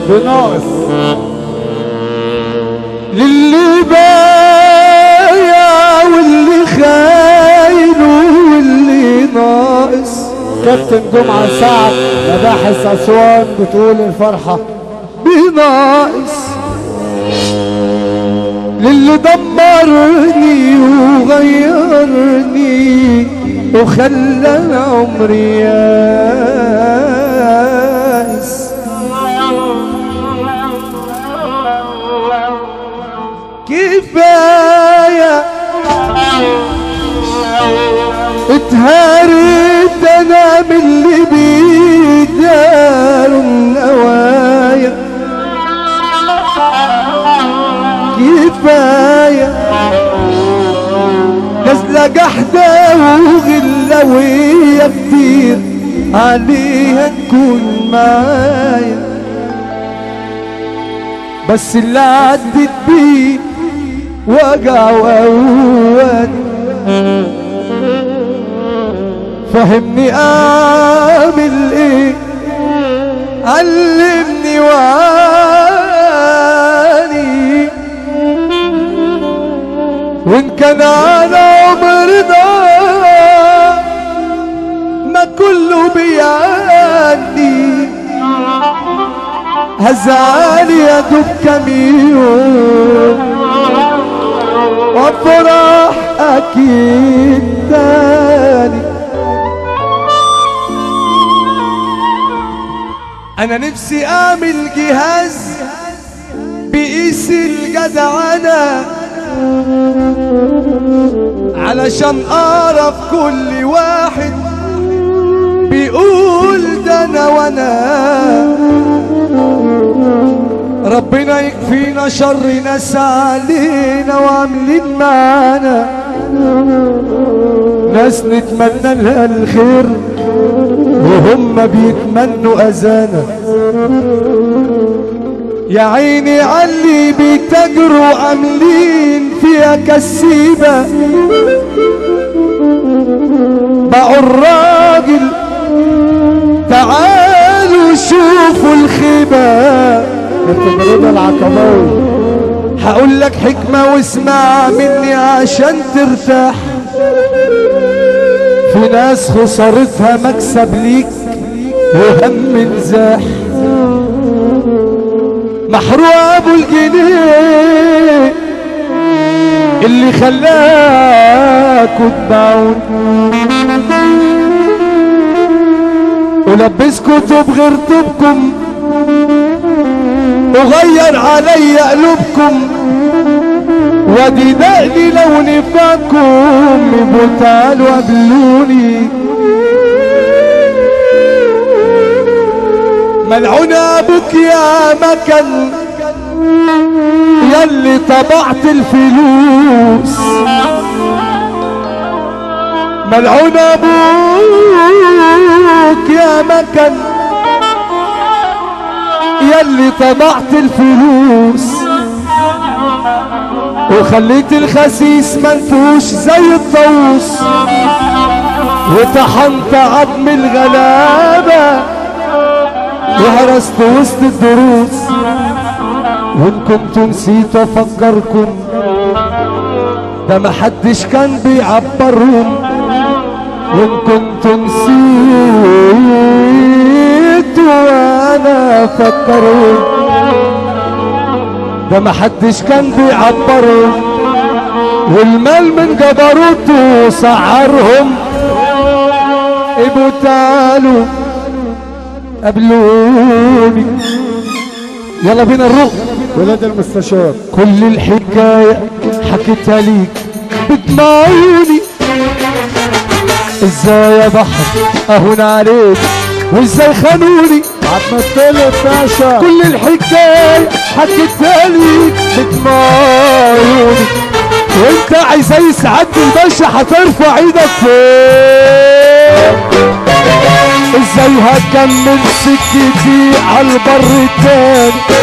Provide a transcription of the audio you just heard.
بناقص للي بايع واللي خاين واللي ناقص كابتن جمعة سعد مباحث أسوان بتقول الفرحة بناقص للي دمرني وغيرني وخلى عمري يائس كفاية اتهرت انا من اللي بيداروا النوايا كفاية نازلة جحدة وغلوية كتير عليها تكون معايا بس اللي عدت بيه وجع وقوات فهمني اعمل ايه علمني وعاني وان كان على عمرنا ما كله بيعدي هزعل يا دوب كام يوم وافرح اكيد تاني انا نفسي اعمل جهاز بقيس الجدعنة علشان اعرف كل واحد بيقول ده انا وانا ربنا يكفينا شر ناس علينا وعاملين معانا ناس نتمنى لها الخير وهم بيتمنوا اذانا يا عيني علي بيتاجروا عاملين فيها كسيبة باعوا الراجل تعالوا شوفوا الخيبة كابتن رضا العقباوي هقول لك حكمة واسمع مني عشان ترتاح في ناس خسارتها مكسب ليك وهم انزاح محروق ابو الجنيه اللي خلاكوا تباعون ولبسكوا طوب غير طوبكم وغير علي قلوبكم وادي دقني لو نفاكم يبقوا تعالوا قابلوني ملعون ابوك يا مكن يلي طبعت الفلوس ملعون ابوك يا مكن يلي طبعت الفلوس وخليت الخسيس منفوش زي الطاووس وطحنت عظم الغلابة وهرست وسط الدروس وان كنت نسيت افكركم ده محدش كان بيعبرهم وان كنت نسيت وانا افكرهم ده محدش كان بيعبرهم والمال من جبروته سعرهم ابو تعالوا قابلوني يلا بينا نروح ولاد المستشار كل الحكاية حكيتها ليك بتمعوني ازاي يا بحر اهون عليك وازاي خانوني هتمثله باشا كل الحكاية حكيتها ليك بتمعوني وانت عايز اي سعادة الباشا هترفع ايدك فوق ازاي هكمل سكتي على البر التاني